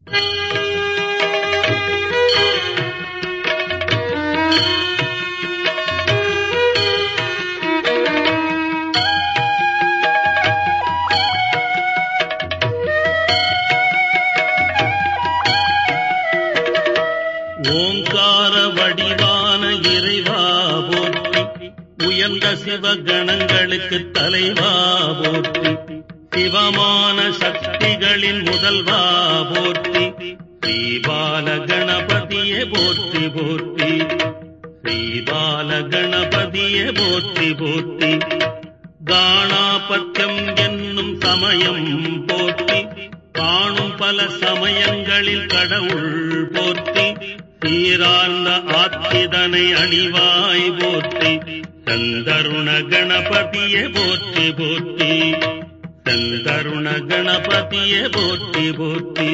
ஓங்கார வடிவான இறைவா போற்றி உயர்ந்த சிவகணங்களுக்கு தலைவா போற்றி சிவமான சக்திகளின் முதல்வா போற்றி ஸ்ரீபால கணபதியே போற்றி போற்றி ஸ்ரீபால கணபதியே போற்றி போற்றி காணாபத்தியம் என்னும் சமயம் போற்றி காணும் பல சமயங்களில் கடவுள் போற்றி சீரார்ந்த ஆத்திதனை அணிவாய் போற்றி சந்தருண கணபதியே போற்றி போற்றி சந்தருண கணபதியே போற்றி போற்றி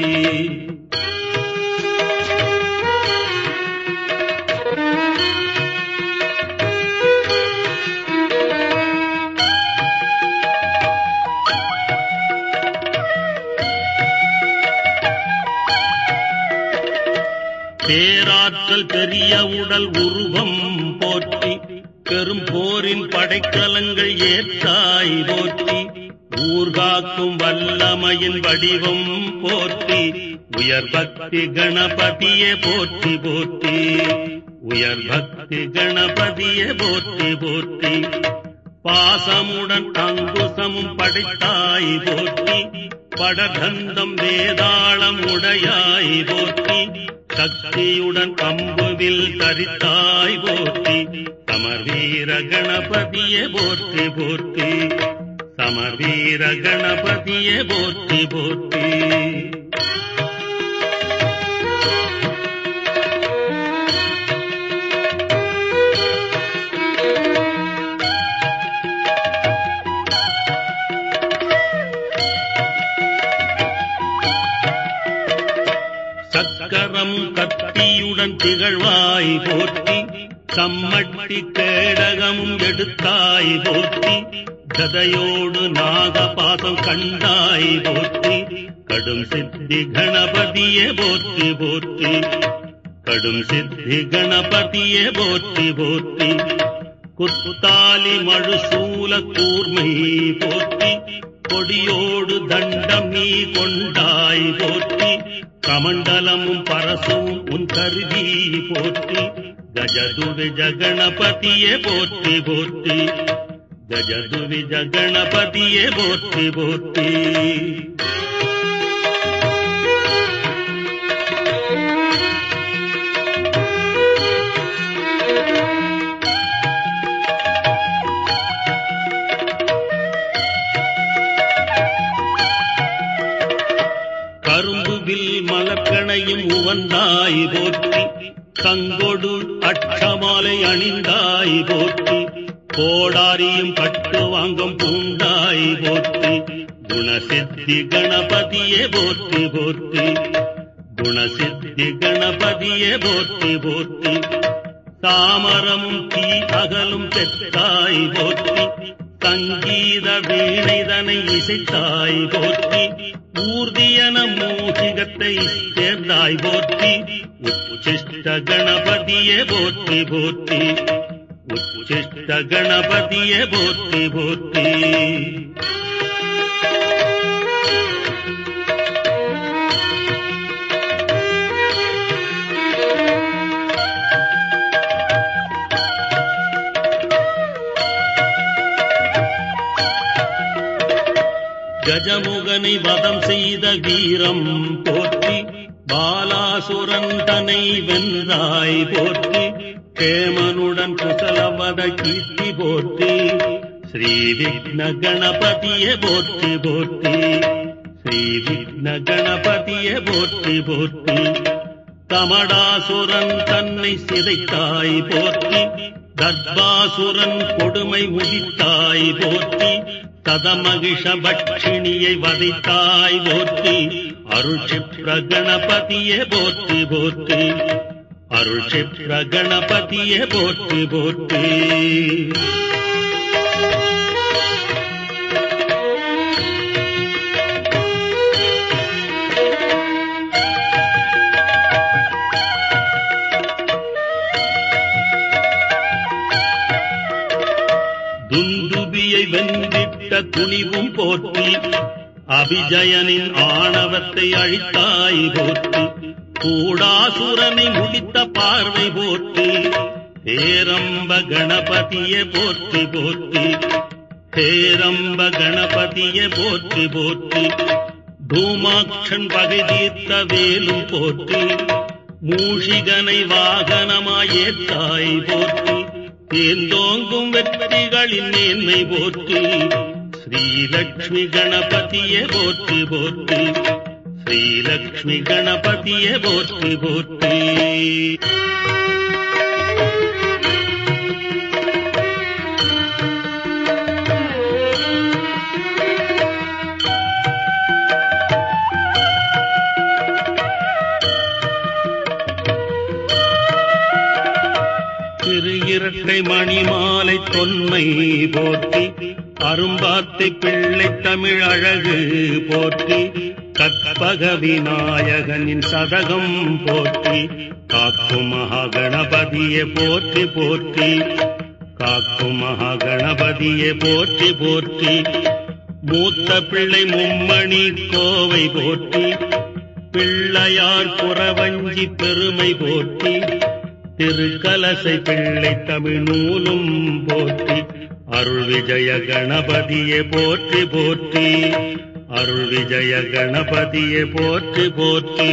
பேராற்றல் பெரிய உடல் உருவம் போற்றி பெரும் போரின் படைக்கலங்கள் ஏற்றாய் போற்றி ஊர்காக்கும் வல்லமையின் வடிவம் போற்றி உயர் பக்தி கணபதியே போற்றி போற்றி உயர் பக்தி கணபதியே போற்றி போற்றி பாசமுடன் அங்குசமும் படைத்தாய் போற்றி படகந்தம் வேதாளம் உடையாய் போற்றி சக்தியுடன் அம்புவில் தரித்தாய் போற்றி சமர்வீர கணபதியே போற்றி போற்றி சமர்வீர கணபதியே போற்றி போற்றி சக்கரம் கத்தியுடன் திகழ்வாய் போற்றி கம்மட்டி கேடகமும் எடுத்தாய் போற்றி கதையோடு நாகபாதம் கண்டாய் போற்றி கடும் சித்தி கணபதியே போற்றி போற்றி கடும் சித்தி கணபதியே போற்றி போற்றி குத்தாலி மழுசூல கூர்மை போற்றி கொடியோடு தண்டம் நீ கொண்டாய் போற்றி கமண்டலமும் பரசும் உன் கருதி போற்றி கஜதுவி ஜகணபதியே போற்றி போற்றி கஜதுவி ஜகணபதியே போற்றி போற்றி கரும்புவில் மலக்கணையும் உவந்தாய் போற்றி கங்கொடு அட்டமாலை அணிந்தாய் போற்றி கோடாரியும் பட்டு வாங்கும் பூண்டாய் போற்றி குணசித்தி கணபதியே போற்றி போற்றி குணசித்தி கணபதியே போற்றி போற்றி தாமரமும் தீ அகலும் பெற்றாய் போற்றி சங்கீத வீணைதனை இசைத்தாய் போற்றி ஊர்தியன மூஷிகத்தை சேர்ந்தாய் போற்றி உச்சிஷ்ட கணபதியே போற்றி போற்றி உச்சிஷ்ட கணபதியே போற்றி போற்றி கஜமுகனை வதம் செய்த வீரம் போற்றி பாலாசுரன் தனை வென்றாய் போற்றி கேமனுடன் குசலவத கீர்த்தி போற்றி ஸ்ரீ விக்ன கணபதியே போற்றி போற்றி ஸ்ரீ விக்ன கணபதியே போற்றி போற்றி கமடாசுரன் தன்னை சிதைத்தாய் போற்றி தர்பாசுரன் கொடுமை உதித்தாய் போற்றி ததமகிஷ பட்சிணியை வதைத்தாய் போற்றி அருள் சிப்ர கணபதியே போற்றி போற்றி அருள் சிப்ர கணபதியே போற்றி போற்றி துணிவும் போற்றி அபிஜயனின் ஆணவத்தை அழித்தாய் போற்றி கூடாசுரனை முடித்த பார்வை போற்றி பேரம்ப கணபதியே போற்றி போற்றி பேரம்ப கணபதியே போற்றி போற்றி தூமாக்ஷன் பகை தீர்த்த வேலும் போற்றி மூஷிகனை வாகனமாயேத்தாய் போற்றி தேர்ந்தோங்கும் வெற்றிகளின் மேன்மை போற்றி ஸ்ரீலக்ஷ்மி கணபதியே போற்றி போற்றி ஸ்ரீலக்ஷ்மி கணபதியே போற்றி போற்றி திரு இரட்டை மணிமாலை தொன்மை போற்றி அரும்பாத்தை பிள்ளை தமிழ் அழகு போற்றி கற்பக விநாயகனின் சதகம் போற்றி காக்கும் மகாகணபதியே போற்றி போற்றி காக்கும் மகாகணபதியே போற்றி போற்றி மூத்த பிள்ளை மும்மணி கோவை போற்றி பிள்ளையார் புறவஞ்சி பெருமை போற்றி திருக்கலசை பிள்ளை தமிழ் நூலும் போற்றி அருள் விஜய கணபதியே போற்றி போற்றி அருள் விஜய கணபதியே போற்றி போற்றி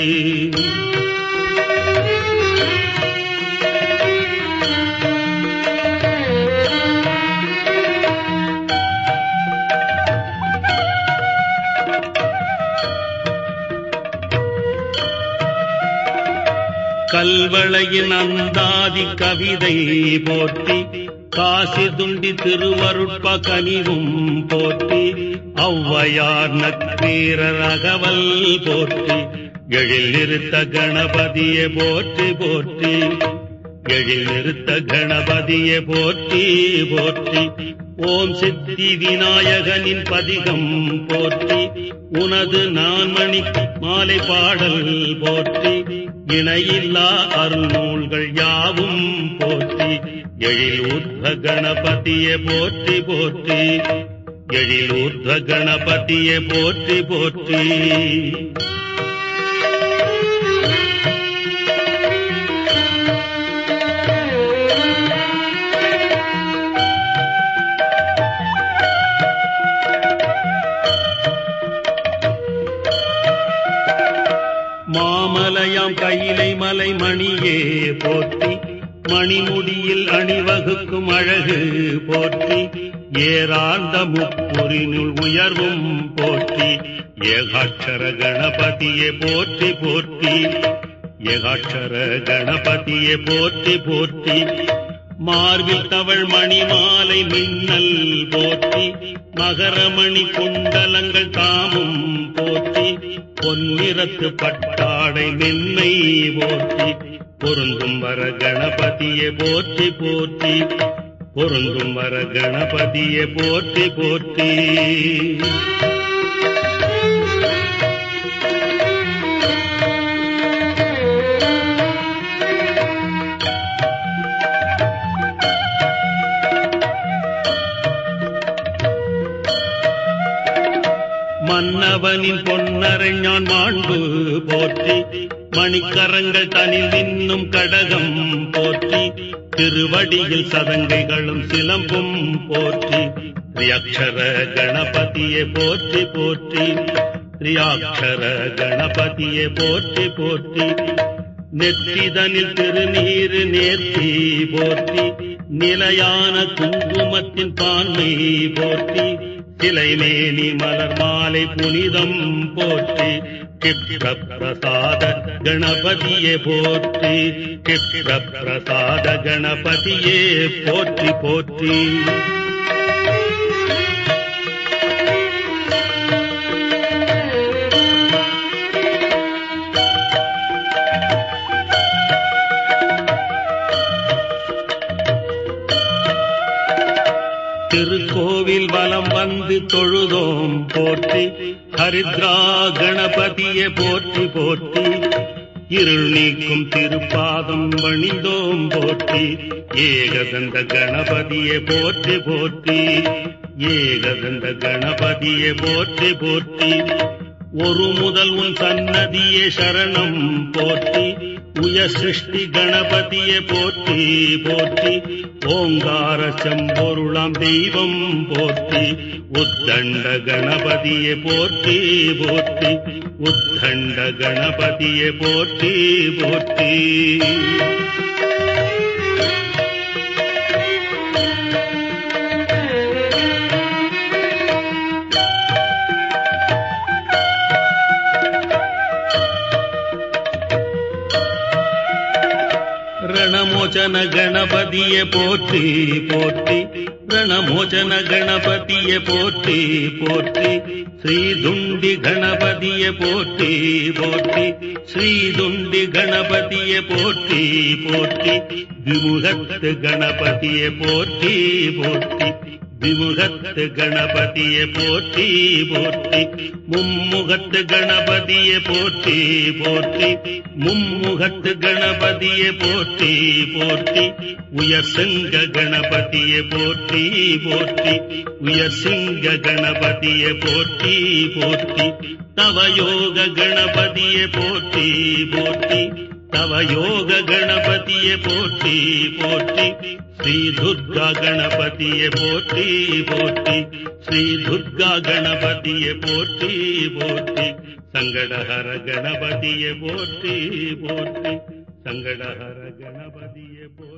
கல்வளையின் அந்தாதி கவிதை போற்றி காசி துண்டி திருவருட்ப கனிவும் போற்றி ஔவையார் நக்கீர ரகவல் போற்றி எழில் நிறுத்த கணபதியே போற்றி போற்றி எழில் நிறுத்த கணபதியே போற்றி போற்றி ஓம் சித்தி விநாயகனின் பதிகம் போற்றி உனது நான்மணி மாலை பாடல் போற்றி இணையில்லா அருநூல்கள் யாவும் போற்றி எழில் ஊர்த கணபதியே போற்றி போற்றி எழில் ஊர்த கணபதியே போற்றி போற்றி மாமலையாம் கையிலை மலை மணியே போற்றி மணிமுடியில் அணிவகுக்கும் அழகு போற்றி ஏராந்த முப்புரினுள் உயர்வும் போற்றி ஏகாட்சர கணபதியே போற்றி போற்றி ஏகாட்சர கணபதியே போற்றி போற்றி மார்பில் தவள் மணி மாலை மின்னல் போற்றி மகரமணி குண்டலங்கள் தாமும் போற்றி பொன்னிறத்து பட்டாடை மென்மை போற்றி பொருந்தும் வர கணபதியே போற்றி போற்றி பொருந்தும் வர கணபதியே போற்றி போற்றி மன்னவனின் பொன்னரைஞான் மாண்பு போற்றி மணிக்கரங்கள் தனில் நின்னும் கடகம் போற்றி திருவடியில் சதங்கைகளும் சிலம்பும் போற்றி திரியக்ஷர கணபதியே போற்றி போற்றி திரியாட்சர கணபதியே போற்றி போற்றி நெற்றிதனில் திருநீரு நேர்த்தி போற்றி நிலையான குங்குமத்தின் பான்மை போற்றி சிலைமேனி மலர் மாலை புனிதம் போற்றி கிப்ர பிரசாத கணபதியே போற்றி கிப்ர பிரசாத கணபதியே போற்றி போற்றி திருக்கோவில் வலம் வந்து தொழுதோம் போற்றி ஹரித்ரா கணபதியே போற்றி போற்றி இருள் நீக்கும் திருப்பாதம் பணிந்தோம் போற்றி ஏகதந்த கணபதியே போற்றி போற்றி ஏகதந்த கணபதியே போற்றி போற்றி ஒரு முதல் உன் சன்னதியே சரணம் போற்றி உய சிருஷ்டி கணபதியே போற்றி போற்றி ஓங்கார செம்பொருளாம் தெய்வம் போற்றி உத்தண்ட கணபதியே போற்றி போற்றி உத்தண்ட கணபதியே போற்றி போற்றி ரணமோಚನ ಗಣಪತಿಯ ಪೋಟ್ರಿ ಪೋಟ್ರಿ ರಣಮೋಚನ ಗಣಪತಿಯ ಪೋಟ್ರಿ ಪೋಟ್ರಿ ಶ್ರೀದುಂಡಿ ಗಣಪತಿಯ ಪೋಟ್ರಿ ಪೋಟ್ರಿ ಶ್ರೀದುಂಡಿ ಗಣಪತಿಯ ಪೋಟ್ರಿ ಪೋಟ್ರಿ ವಿಮುಖತ್ ಗಣಪತಿಯ ಪೋಟ್ರಿ ಪೋಟ್ರಿ விமுகத்து கணபதிய போற்றி போற்றி மும்முகத்து கணபதிய போற்றி போற்றி மும்முகத்து கணபதிய போற்றி போற்றி உயர்சிங்க கணபதிய போற்றி போற்றி உயர்சிங்க கணபதிய போற்றி போற்றி தவயோக கணபதிய போற்றி போற்றி தவயோக கணபதிய போற்றி போற்றி ஸ்ரீ துர்கா கணபதிய போற்றி போற்றி ஸ்ரீ துர்கா கணபதிய போற்றி போற்றி சங்கடஹர கணபதிய போற்றி போற்றி சங்கடஹர கணபதிய போற்றி